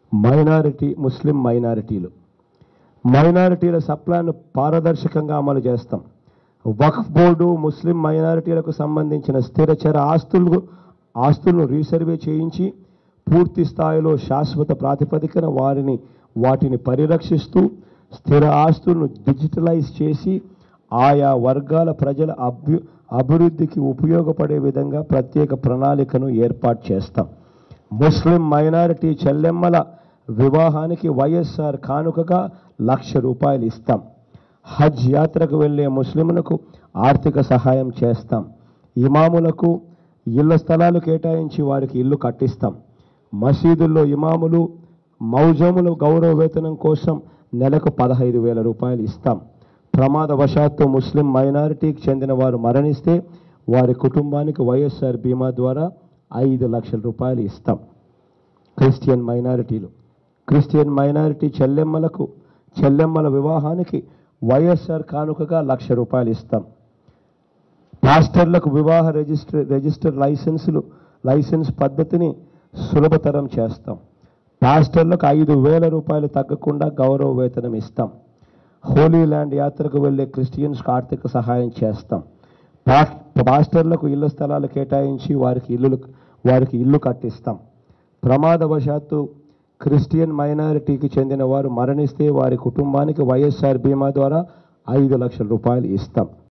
minority ముస్లిం మైనారిటీలు మైనారిటీల sub plan పారదర్శకంగా అమలు చేస్తాం వక్ఫ్ బోర్డు ముస్లిం మైనారిటీలకు సంబంధించిన స్థిరచర ఆస్తులు ఆస్తులను రీసర్వే చేయించి పూర్తి స్థాయిలో శాశ్వత ప్రాతిపదికన వారిని వాటిని పరిరక్షిస్తూ స్థిర ఆస్తులను డిజిటలైజ్ చేసి ఆయా వర్గాల ప్రజల అభ్యు అభివృద్ధికి ఉపయోగపడే విధంగా ప్రత్యేక ప్రణాళికను ఏర్పాటు చేస్తాం ముస్లిం మైనారిటీ చెల్లెమ్మల వివాహానికి వైఎస్ఆర్ కానుకగా లక్ష రూపాయలు ఇస్తాం హజ్ యాత్రకు వెళ్ళే ముస్లింలకు ఆర్థిక సహాయం చేస్తాం ఇమాములకు ఇళ్ల స్థలాలు కేటాయించి వారికి ఇల్లు కట్టిస్తాం మసీదుల్లో ఇమాములు మౌజముల గౌరవ వేతనం కోసం నెలకు పదహైదు వేల రూపాయలు ఇస్తాం ప్రమాదవశాత్తు ముస్లిం మైనారిటీకి చెందిన వారు మరణిస్తే వారి కుటుంబానికి వైఎస్ఆర్ బీమా ద్వారా ఐదు లక్షల రూపాయలు ఇస్తాం క్రిస్టియన్ మైనారిటీలు క్రిస్టియన్ మైనారిటీ చెల్లెమ్మలకు చెల్లెమ్మల వివాహానికి వైఎస్ఆర్ కానుకగా లక్ష రూపాయలు ఇస్తాం పాస్టర్లకు వివాహ రిజిస్టర్ రిజిస్టర్ లైసెన్సులు లైసెన్స్ పద్ధతిని సులభతరం చేస్తాం పాస్టర్లకు ఐదు వేల రూపాయలు తగ్గకుండా గౌరవ వేతనం ఇస్తాం హోలీ ల్యాండ్ యాత్రకు వెళ్లే క్రిస్టియన్స్కి ఆర్థిక సహాయం చేస్తాం పా- పాస్టర్లకు ఇళ్ల స్థలాలు కేటాయించి వారికి ఇల్లు వారికి ఇల్లు కట్టిస్తాం ప్రమాదవశాత్తు క్రిస్టియన్ మైనారిటీకి చెందిన వారు మరణిస్తే వారి కుటుంబానికి వైఎస్ఆర్ బీమా ద్వారా ఐదు లక్షల రూపాయలు ఇస్తాం